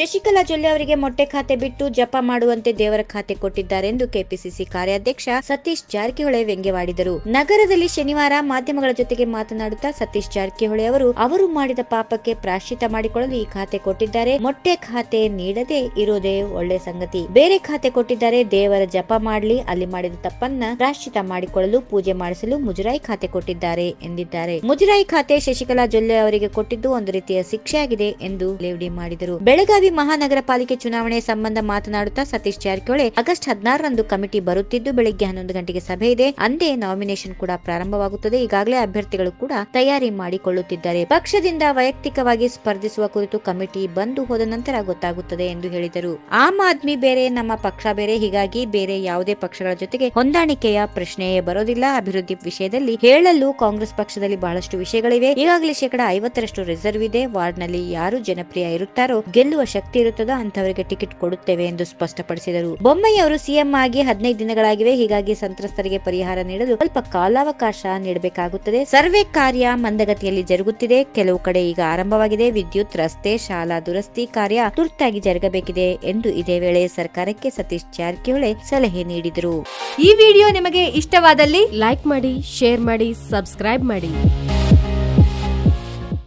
ಶಶಿಕಲಾ ಜೊಲ್ಲೆ ಅವರಿಗೆ ಮೊಟ್ಟೆ ಖಾತೆ ಬಿಟ್ಟು ಜಪ ಮಾಡುವಂತೆ ದೇವರ ಖಾತೆ ಕೊಟ್ಟಿದ್ದಾರೆಂದು ಕೆಪಿಸಿಸಿ ಕಾರ್ಯಾಧ್ಯಕ್ಷ ಸತೀಶ್ ಜಾರಕಿಹೊಳಿ ವ್ಯಂಗ್ಯವಾಡಿದರು ನಗರದಲ್ಲಿ ಶನಿವಾರ ಮಾಧ್ಯಮಗಳ ಜೊತೆಗೆ ಮಾತನಾಡುತ್ತಾ ಸತೀಶ್ ಜಾರಕಿಹೊಳಿ ಅವರು ಅವರು ಮಾಡಿದ ಪಾಪಕ್ಕೆ ಪ್ರಾಶ್ಚಿತ ಮಾಡಿಕೊಳ್ಳಲು ಈ ಖಾತೆ ಕೊಟ್ಟಿದ್ದಾರೆ ಮೊಟ್ಟೆ ಖಾತೆ ನೀಡದೆ ಇರೋದೇ ಒಳ್ಳೆ ಸಂಗತಿ ಬೇರೆ ಖಾತೆ ಕೊಟ್ಟಿದ್ದಾರೆ ದೇವರ ಜಪ ಮಾಡ್ಲಿ ಅಲ್ಲಿ ಮಾಡಿದ ತಪ್ಪನ್ನ ಪ್ರಾಶ್ಚಿತ ಮಾಡಿಕೊಳ್ಳಲು ಪೂಜೆ ಮಾಡಿಸಲು ಮುಜರಾಯಿ ಖಾತೆ ಕೊಟ್ಟಿದ್ದಾರೆ ಎಂದಿದ್ದಾರೆ ಮುಜರಾಯಿ ಖಾತೆ ಶಶಿಕಲಾ ಜೊಲ್ಲೆ ಅವರಿಗೆ ಕೊಟ್ಟಿದ್ದು ಒಂದು ರೀತಿಯ ಶಿಕ್ಷೆಯಾಗಿದೆ ಎಂದು ಲೇವಡಿ ಮಾಡಿದರು ಬೆಳಗಾವಿ ಮಹಾನಗರ ಪಾಲಿಕೆ ಚುನಾವಣೆ ಸಂಬಂಧ ಮಾತನಾಡುತ್ತಾ ಸತೀಶ್ ಜಾರಕಿಹೊಳಿ ಆಗಸ್ಟ್ ಹದಿನಾರರಂದು ಕಮಿಟಿ ಬರುತ್ತಿದ್ದು ಬೆಳಿಗ್ಗೆ ಹನ್ನೊಂದು ಗಂಟೆಗೆ ಸಭೆ ಇದೆ ಅಂದೇ ನಾಮಿನೇಷನ್ ಕೂಡ ಪ್ರಾರಂಭವಾಗುತ್ತದೆ ಈಗಾಗಲೇ ಅಭ್ಯರ್ಥಿಗಳು ಕೂಡ ತಯಾರಿ ಮಾಡಿಕೊಳ್ಳುತ್ತಿದ್ದಾರೆ ಪಕ್ಷದಿಂದ ವೈಯಕ್ತಿಕವಾಗಿ ಸ್ಪರ್ಧಿಸುವ ಕುರಿತು ಕಮಿಟಿ ಬಂದು ಹೋದ ನಂತರ ಗೊತ್ತಾಗುತ್ತದೆ ಎಂದು ಹೇಳಿದರು ಆಮ್ ಆದ್ಮಿ ಬೇರೆ ನಮ್ಮ ಪಕ್ಷ ಬೇರೆ ಹೀಗಾಗಿ ಬೇರೆ ಯಾವುದೇ ಪಕ್ಷಗಳ ಜೊತೆಗೆ ಹೊಂದಾಣಿಕೆಯ ಪ್ರಶ್ನೆಯೇ ಬರೋದಿಲ್ಲ ಅಭಿವೃದ್ಧಿ ವಿಷಯದಲ್ಲಿ ಹೇಳಲು ಕಾಂಗ್ರೆಸ್ ಪಕ್ಷದಲ್ಲಿ ಬಹಳಷ್ಟು ವಿಷಯಗಳಿವೆ ಈಗಾಗಲೇ ಶೇಕಡಾ ಐವತ್ತರಷ್ಟು ರಿಸರ್ವ್ ಇದೆ ವಾರ್ಡ್ನಲ್ಲಿ ಯಾರು ಜನಪ್ರಿಯ ಇರುತ್ತಾರೋ ಗೆಲ್ಲುವ ಶಕ್ತಿ ಇರುತ್ತದೋ ಅಂತವರಿಗೆ ಟಿಕೆಟ್ ಕೊಡುತ್ತೇವೆ ಎಂದು ಸ್ಪಷ್ಟಪಡಿಸಿದರು ಬೊಮ್ಮಯ್ಯ ಅವರು ಸಿಎಂ ಆಗಿ ಹದಿನೈದು ದಿನಗಳಾಗಿವೆ ಹೀಗಾಗಿ ಸಂತ್ರಸ್ತರಿಗೆ ಪರಿಹಾರ ನೀಡಲು ಸ್ವಲ್ಪ ಕಾಲಾವಕಾಶ ನೀಡಬೇಕಾಗುತ್ತದೆ ಸರ್ವೆ ಕಾರ್ಯ ಮಂದಗತಿಯಲ್ಲಿ ಜರುಗುತ್ತಿದೆ ಕೆಲವು ಕಡೆ ಈಗ ಆರಂಭವಾಗಿದೆ ವಿದ್ಯುತ್ ರಸ್ತೆ ಶಾಲಾ ದುರಸ್ತಿ ಕಾರ್ಯ ತುರ್ತಾಗಿ ಜರುಗಬೇಕಿದೆ ಎಂದು ಇದೇ ವೇಳೆ ಸರ್ಕಾರಕ್ಕೆ ಸತೀಶ್ ಜಾರಕಿಹೊಳಿ ಸಲಹೆ ನೀಡಿದರು ಈ ವಿಡಿಯೋ ನಿಮಗೆ ಇಷ್ಟವಾದಲ್ಲಿ ಲೈಕ್ ಮಾಡಿ ಶೇರ್ ಮಾಡಿ ಸಬ್ಸ್ಕ್ರೈಬ್ ಮಾಡಿ